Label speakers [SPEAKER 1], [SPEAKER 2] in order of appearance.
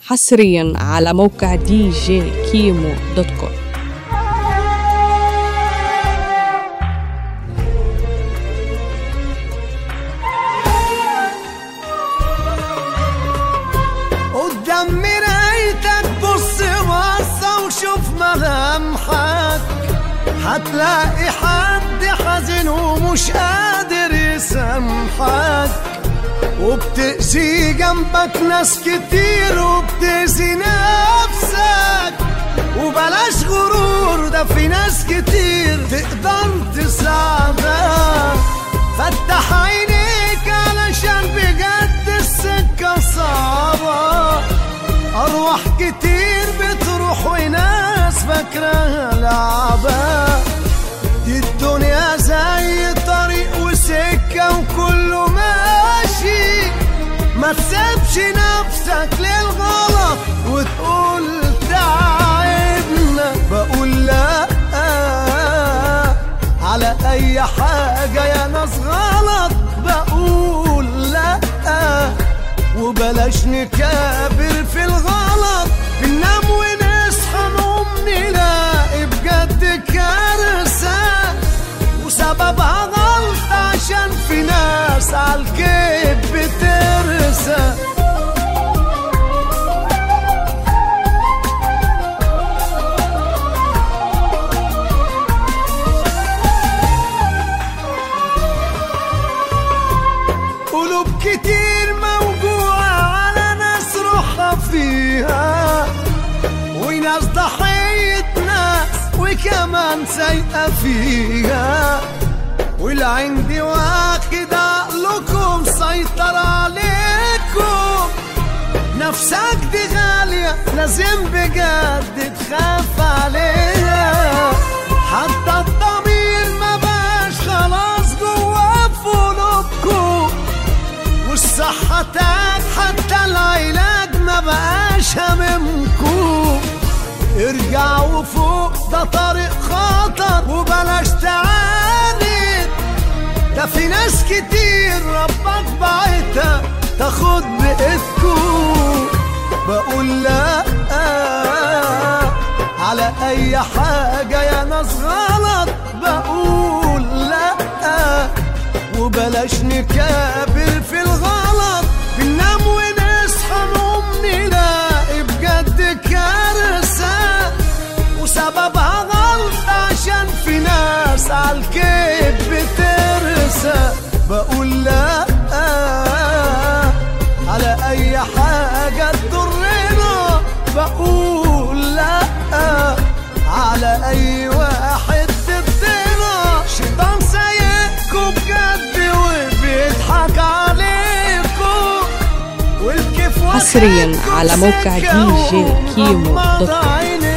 [SPEAKER 1] حصريا على موقع دي جي كيمو دوت كوم
[SPEAKER 2] قدام مرايتك بص بصة وشوف ملامحك هتلاقي حد حزين ومش قادر يسامحك وبتأذي جنبك ناس كتير وبتأذي نفسك وبلاش غرور ده في ناس كتير تقدر تساعدك فتح عينيك علشان بجد السكة صعبة أرواح كتير بتروح وناس فاكراها لعبة دي الدنيا زي طريق وسكة وكله ماشي ما تسيبش نفسك للغلط وتقول تعبنا بقول لا على اي حاجة يا ناس غلط بقول لا وبلاش نكابر في الغلط بننام ونصحى نقوم نلاقي بجد كارثة وسببها غلط عشان في ناس عالكيب بترسى قلوب كتير موجوعة على ناس روحها فيها وناس ضحية ناس وكمان سايقة فيها والعين دي واخد عقلكم سيطر عليكم نفسك دي غالية لازم بجد تخاف عليها حتى الضمير ما بقاش خلاص جوا في قلوبكم والصحة تاج حتى العلاج ما بقاش هممكم ارجعوا فوق ده طريق خطر وبلاش تعاند ده في ناس كتير ربك بعتها تاخد بإيدكم بقول لا على أي حاجة يا ناس غلط بقول لا وبلاش نكابر في الغلط بننام ونصحى نقوم نلاقي بجد كارثة وسببها غلط عشان في ناس عالكيب بترسى بقول لا على أي حاجة تضرنا بقول لا على أي واحد ضدنا شيطان سايقكم بجد وبيضحك عليكم والكيف
[SPEAKER 1] حصرياً
[SPEAKER 2] واخدكم
[SPEAKER 1] على موقع
[SPEAKER 2] سكة
[SPEAKER 1] دي جي كيمو دوت
[SPEAKER 2] ومغمض
[SPEAKER 1] كوم.
[SPEAKER 2] عينيكم